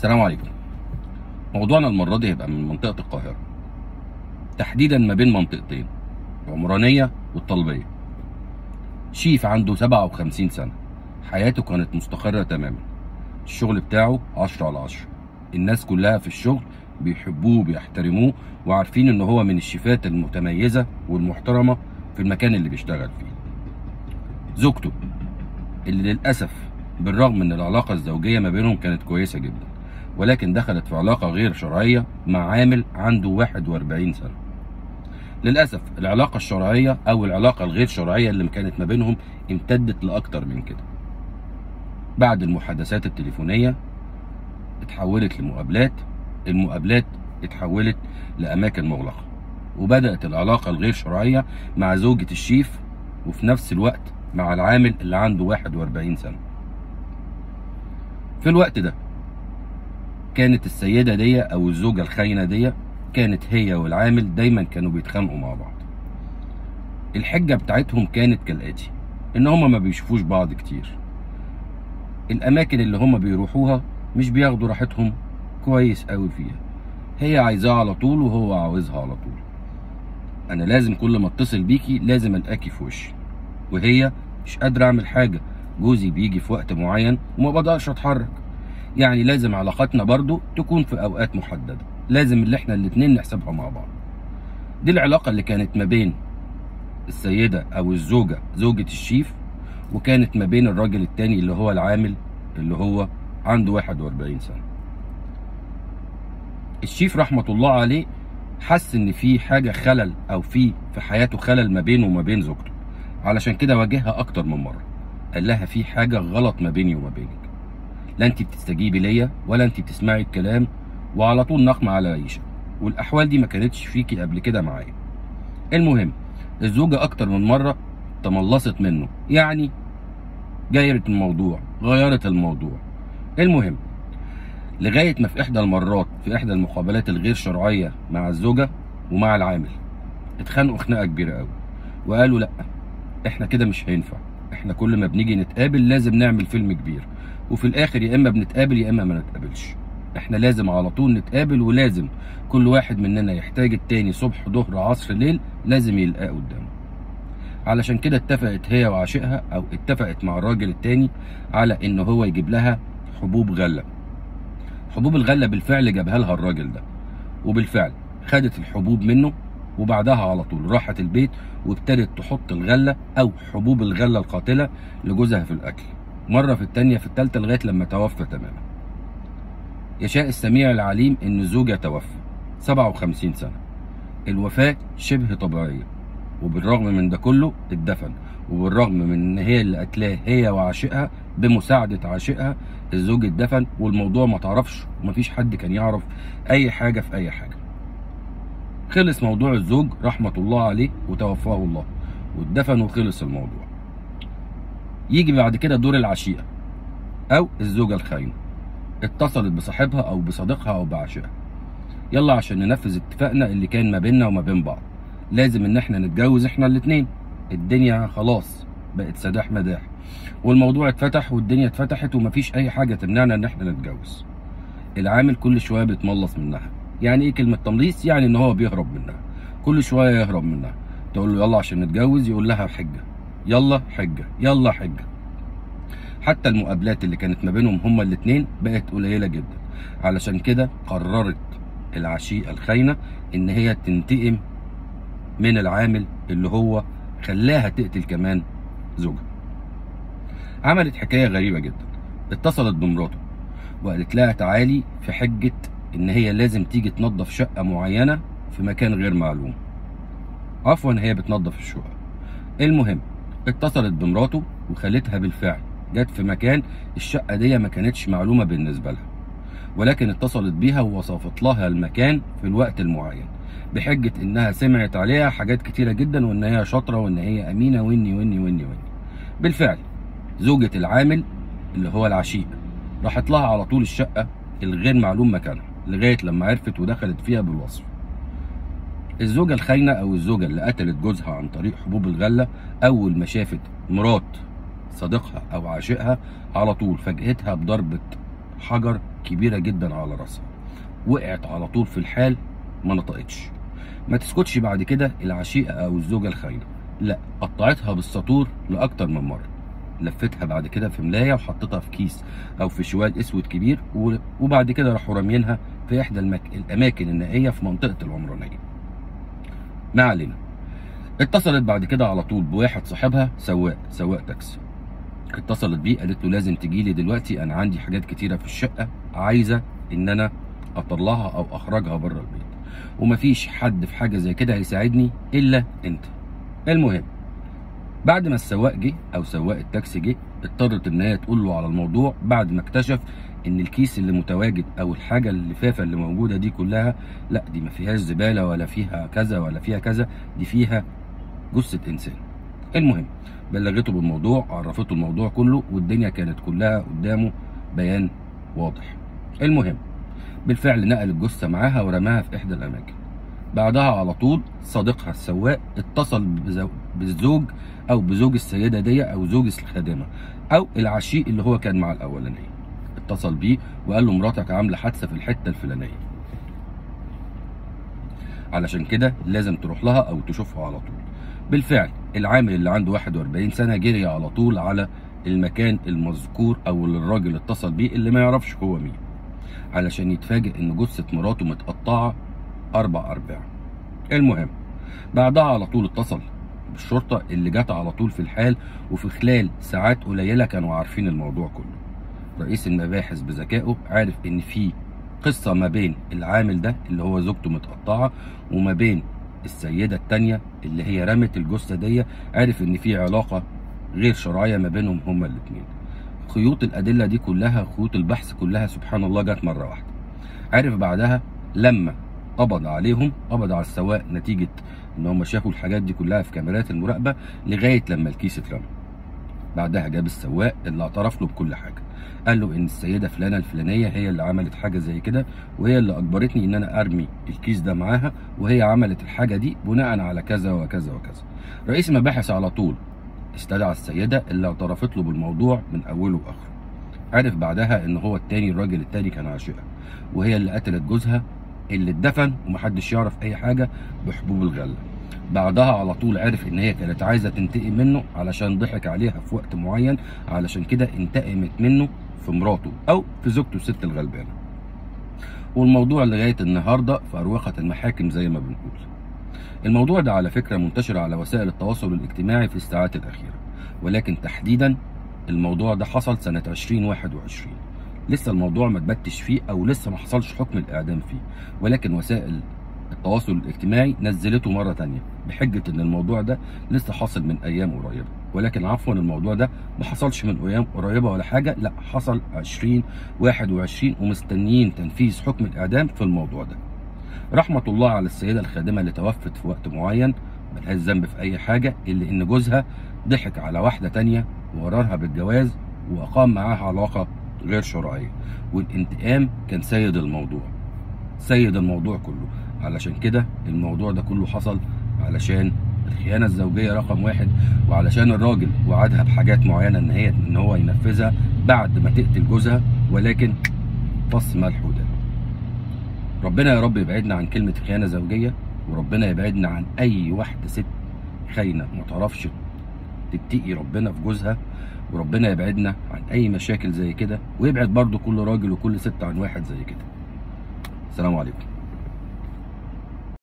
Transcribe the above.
السلام عليكم موضوعنا المرة دي هيبقى من منطقة القاهرة تحديدا ما بين منطقتين العمرانية والطلبية شيف عنده 57 سنة حياته كانت مستقرة تماما الشغل بتاعه 10 على 10 الناس كلها في الشغل بيحبوه وبيحترموه وعارفين ان هو من الشيفات المتميزة والمحترمة في المكان اللي بيشتغل فيه زوجته اللي للأسف بالرغم ان العلاقة الزوجية ما بينهم كانت كويسة جدا ولكن دخلت في علاقة غير شرعية مع عامل عنده 41 سنة للأسف العلاقة الشرعية أو العلاقة الغير شرعية اللي كانت ما بينهم امتدت لأكتر من كده بعد المحادثات التليفونية اتحولت لمقابلات المقابلات اتحولت لأماكن مغلقة وبدأت العلاقة الغير شرعية مع زوجة الشيف وفي نفس الوقت مع العامل اللي عنده 41 سنة في الوقت ده كانت السيدة دي أو الزوجة الخاينة دي كانت هي والعامل دايما كانوا بيتخانقوا مع بعض الحجة بتاعتهم كانت كالآتي إن هما ما بيشوفوش بعض كتير الأماكن اللي هما بيروحوها مش بياخدوا راحتهم كويس قوي فيها هي عايزاه على طول وهو عاوزها على طول أنا لازم كل ما اتصل بيكي لازم ألقاكي في وشي وهي مش قادرة أعمل حاجة جوزي بيجي في وقت معين وما بقدرش أتحرك يعني لازم علاقتنا برضو تكون في اوقات محدده لازم اللي احنا الاتنين نحسبها مع بعض دي العلاقه اللي كانت ما بين السيده او الزوجه زوجه الشيف وكانت ما بين الراجل التاني اللي هو العامل اللي هو عنده 41 سنه الشيف رحمه الله عليه حس ان في حاجه خلل او في في حياته خلل ما بينه وما بين زوجته علشان كده واجهها اكتر من مره قال لها في حاجه غلط ما بيني وما بينك لا انت بتستجيبي ليا ولا انت بتسمعي الكلام وعلى طول نقمة على عيشة والاحوال دي ما كانتش فيكي قبل كده معايا المهم الزوجة اكتر من مرة تملصت منه يعني جايرت الموضوع غيرت الموضوع المهم لغاية ما في احدى المرات في احدى المقابلات الغير شرعية مع الزوجة ومع العامل اتخانقوا خناقة كبيرة قوي وقالوا لا احنا كده مش هينفع احنا كل ما بنيجي نتقابل لازم نعمل فيلم كبير وفي الاخر يا اما بنتقابل يا اما ما نتقابلش احنا لازم على طول نتقابل ولازم كل واحد مننا يحتاج التاني صبح ظهر عصر ليل لازم يلقاه قدامه علشان كده اتفقت هي وعاشقها او اتفقت مع الراجل التاني على ان هو يجيب لها حبوب غله حبوب الغله بالفعل جابها لها الراجل ده وبالفعل خدت الحبوب منه وبعدها على طول راحت البيت وابتدت تحط الغله او حبوب الغله القاتله لجوزها في الاكل مرة في التانية في التالتة لغاية لما توفى تماما يشاء السميع العليم ان الزوجة توفى 57 سنة الوفاة شبه طبيعية وبالرغم من ده كله اتدفن وبالرغم من ان هي اللي قتلاه هي وعاشقها بمساعدة عاشقها الزوج اتدفن والموضوع ما تعرفش ومفيش حد كان يعرف اي حاجة في اي حاجة خلص موضوع الزوج رحمة الله عليه وتوفاه الله واتدفن وخلص الموضوع يجي بعد كده دور العشيقه او الزوجه الخاينه اتصلت بصاحبها او بصديقها او بعشيقها يلا عشان ننفذ اتفاقنا اللي كان ما بيننا وما بين بعض لازم ان احنا نتجوز احنا الاتنين الدنيا خلاص بقت سداح مداح والموضوع اتفتح والدنيا اتفتحت ومفيش اي حاجه تمنعنا ان احنا نتجوز العامل كل شويه بيتملص منها يعني ايه كلمه تمليص يعني ان هو بيهرب منها كل شويه يهرب منها تقول له يلا عشان نتجوز يقول لها حجه يلا حجة يلا حجة حتى المقابلات اللي كانت ما بينهم هما الاتنين بقت قليلة جدا علشان كده قررت العشيقة الخاينة ان هي تنتقم من العامل اللي هو خلاها تقتل كمان زوجها عملت حكاية غريبة جدا اتصلت بمراته وقالت لها تعالي في حجة ان هي لازم تيجي تنظف شقة معينة في مكان غير معلوم عفوا هي بتنظف الشقق المهم اتصلت بمراته وخالتها بالفعل جت في مكان الشقة دي ما كانتش معلومة بالنسبة لها ولكن اتصلت بيها ووصفت لها المكان في الوقت المعين بحجة انها سمعت عليها حاجات كتيرة جدا وان هي شاطرة وان هي امينة واني واني واني واني بالفعل زوجة العامل اللي هو العشيق راحت لها على طول الشقة الغير معلوم مكانها لغاية لما عرفت ودخلت فيها بالوصف الزوجة الخاينة أو الزوجة اللي قتلت جوزها عن طريق حبوب الغلة أول ما شافت مرات صديقها أو عاشقها على طول فاجئتها بضربة حجر كبيره جدا على راسها وقعت على طول في الحال ما نطقتش ما تسكتش بعد كده العشيقه او الزوجه الخاينه لا قطعتها بالسطور لاكتر من مره لفتها بعد كده في ملايه وحطيتها في كيس او في شوال اسود كبير و- وبعد كده راحوا رامينها في احدى المك... الاماكن النائيه في منطقه العمرانيه ما علينا اتصلت بعد كده على طول بواحد صاحبها سواق سواق تاكسي اتصلت بيه قالت له لازم تجي لي دلوقتي انا عندي حاجات كتيره في الشقه عايزه ان انا اطلعها او اخرجها بره البيت ومفيش حد في حاجه زي كده هيساعدني الا انت المهم بعد ما السواق جه او سواق التاكسي جه اضطرت ان هي تقول له على الموضوع بعد ما اكتشف ان الكيس اللي متواجد او الحاجه اللفافه اللي موجوده دي كلها لا دي ما فيهاش زباله ولا فيها كذا ولا فيها كذا دي فيها جثه انسان المهم بلغته بالموضوع عرفته الموضوع كله والدنيا كانت كلها قدامه بيان واضح المهم بالفعل نقل الجثه معاها ورماها في احدى الاماكن بعدها على طول صديقها السواق اتصل بزو- بالزوج او بزوج السيده دي او زوج الخادمه او العشيق اللي هو كان مع الاولانيه اتصل بيه وقال له مراتك عامله حادثه في الحته الفلانيه علشان كده لازم تروح لها او تشوفها على طول بالفعل العامل اللي عنده 41 سنه جري على طول على المكان المذكور او اللي الراجل اتصل بيه اللي ما يعرفش هو مين علشان يتفاجئ ان جثه مراته متقطعه اربع ارباع المهم بعدها على طول اتصل بالشرطه اللي جت على طول في الحال وفي خلال ساعات قليله كانوا عارفين الموضوع كله رئيس المباحث بذكائه عارف ان في قصه ما بين العامل ده اللي هو زوجته متقطعه وما بين السيده التانيه اللي هي رمت الجثه دي عارف ان في علاقه غير شرعيه ما بينهم هما الاثنين خيوط الادله دي كلها خيوط البحث كلها سبحان الله جت مره واحده عارف بعدها لما قبض عليهم قبض على السواق نتيجه ان هم شافوا الحاجات دي كلها في كاميرات المراقبه لغايه لما الكيس اترمى بعدها جاب السواق اللي اعترف له بكل حاجه قال له ان السيده فلانه الفلانيه هي اللي عملت حاجه زي كده وهي اللي اجبرتني ان انا ارمي الكيس ده معاها وهي عملت الحاجه دي بناء على كذا وكذا وكذا رئيس المباحث على طول استدعى السيده اللي اعترفت له بالموضوع من اوله واخره عرف بعدها ان هو التاني الراجل التاني كان عاشقها وهي اللي قتلت جوزها اللي اتدفن ومحدش يعرف اي حاجه بحبوب الغله بعدها على طول عرف ان هي كانت عايزه تنتقم منه علشان ضحك عليها في وقت معين علشان كده انتقمت منه في مراته او في زوجته الست الغلبانه والموضوع لغايه النهارده في اروقه المحاكم زي ما بنقول الموضوع ده على فكره منتشر على وسائل التواصل الاجتماعي في الساعات الاخيره ولكن تحديدا الموضوع ده حصل سنه 2021 لسه الموضوع ما اتبتش فيه او لسه ما حصلش حكم الاعدام فيه ولكن وسائل التواصل الاجتماعي نزلته مره تانية بحجه ان الموضوع ده لسه حاصل من ايام قريبه ولكن عفوا الموضوع ده ما حصلش من ايام قريبه ولا حاجه لا حصل 2021 ومستنيين تنفيذ حكم الاعدام في الموضوع ده رحمه الله على السيده الخادمه اللي توفت في وقت معين ملهاش ذنب في اي حاجه الا ان جوزها ضحك على واحده تانية وغررها بالجواز واقام معاها علاقه غير شرعيه والانتقام كان سيد الموضوع سيد الموضوع كله علشان كده الموضوع ده كله حصل علشان الخيانه الزوجيه رقم واحد وعلشان الراجل وعدها بحاجات معينه ان هي ان هو ينفذها بعد ما تقتل جوزها ولكن فص ملح ودم ربنا يا رب يبعدنا عن كلمه خيانه زوجيه وربنا يبعدنا عن اي واحده ست خاينه ما تعرفش تتقي ربنا في جوزها وربنا يبعدنا عن اي مشاكل زي كده ويبعد برضو كل راجل وكل ست عن واحد زي كده السلام عليكم